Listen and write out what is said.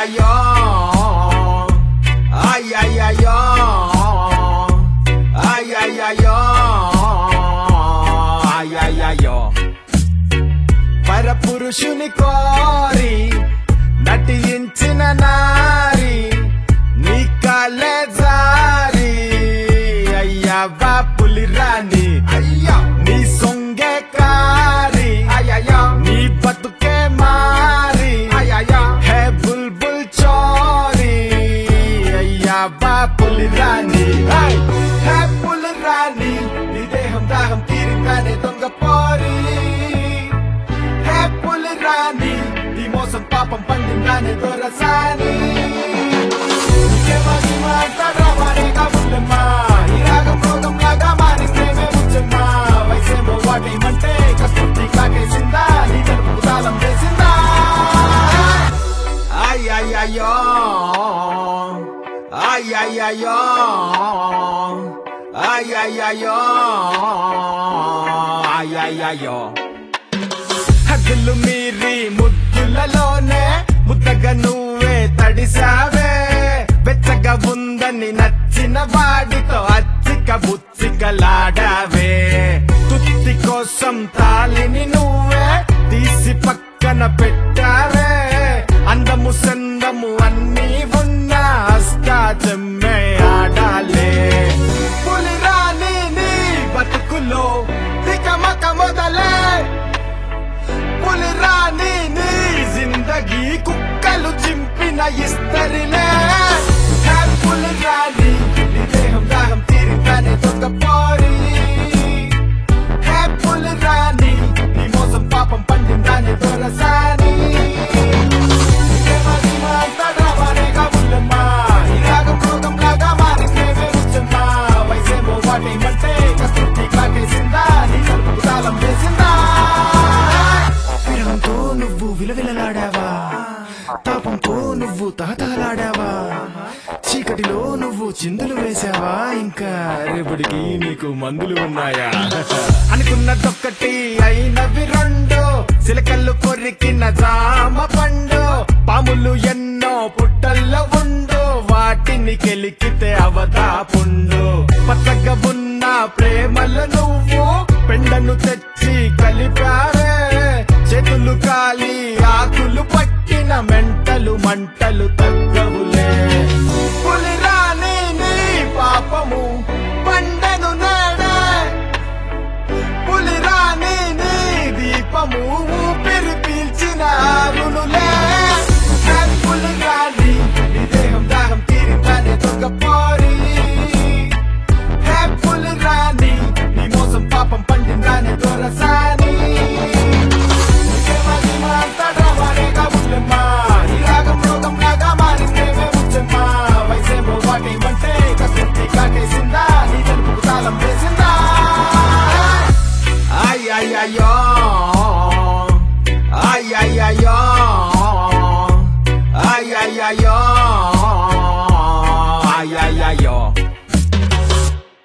అయ్యయ్యో అయ్యయ్యో అయ్యయ్యో అయ్యయ్యో పరపురుషుని కోరి నటించిన నారి నీ కలే జారి అయ్యవ్వ పులిరాని అయ్యా నీ సొంగే కారి అయ్యయ్యా నీ బతుకే మారి అయ్యయ్యా హే బుల్బుల్ చోరి అయ్యవ్వ పులిరాని హే పులిరాని నీ దేహం దాహం తీరిందానే దొంగ పోరి హే పులిరాని నీ మోసం పాపం పండిందానే దొరసాని ఇంకేమని మాట్లాడరా రే కబుర్లమ్మా ఈ రాగం రోగం లాగా మారిస్తేనే ముచ్చమ్మా వయసేమో వాటేమంటే కస్తూర్తి కాకేసిందా నీ తలుపు తాళం వేసిందా అయ్యయ్యో అయ్యయ్యో అయ్యయ్యో అయ్యయ్యో హద్దులు మీరి ముద్దులలోనే ముద్దగా నువ్వే తడిసావే వెచ్చగా ఉందని నచ్చిన వాడితో అచ్చిక బుచ్చికలాడావే తుత్తి కోసం తాలిని నువ్వే తీసి పక్కన పెట్టావే అందము సందము అన్నీ ఉన్న అష్టా చెమ్మే ఆడాలే పులిరాని నీ బతుకులో తికమక మొదలే పులిరాని నీ జిందగీ కుక్కలు చింపిన ఇస్తరిలే హే పులిరాని నీ దేహం దాహం తీరిందానే దొంగ పోరి హే పులిరాని నీ మోసం పాపం పండిందానే దొరసాని ఇంకేమని మాట్లాడరా రే కబుర్లమ్మా ఈ రాగం రోగం లాగా మారిస్తేనే ముచ్చమ్మా వయసేమో వాటేమంటే కస్తూర్తి కాకేసిందా నీ తలుపుకు తాళం వేసిందా విరహంతో నువ్వు విలవిలలాడావా తాపంతో నువ్వు తహతహలాడావా చీకటిలో నువ్వు చిందులు వేశావా ఇంకా రేపటికి నీకు మందులు ఉన్నాయా అనుకున్నదొక్కటి అయినవి రెండు సిలకల్లు కొరికిన జామ పండు పాములు ఎన్నో పుట్టల్లో ఉండు వాటిని కెలికితే అవదా పుండు పచ్చగా ఉన్న ప్రేమలు నువ్వు పెండను తెచ్చి కలిపావే చేతులు కాలి ఆకులు పట్టిన మెంటలు మంటలు తగ్గవులే పులిరాని నీ పాపము పండను నేడే పులిరాని నీ దీపము ఊపిరి పీల్చిన ఆరునులే హే పులిరాని నీ దేహం దాహం తీరిందానే దొంగ పోరి హే పులిరాని నీ మోసం పాపం పండిందానే దొరసాని ఇంకేమని మాట్లాడరా రే కబుర్లమ్మా ఈ రాగం రోగం లాగా మారిస్తేనే ముచ్చమ్మా వయసేమో వాటేమంటే కస్తూర్తి కాటేసిందా నీ తలుపుకు తాళం వేసిందా అయ్యయ్యో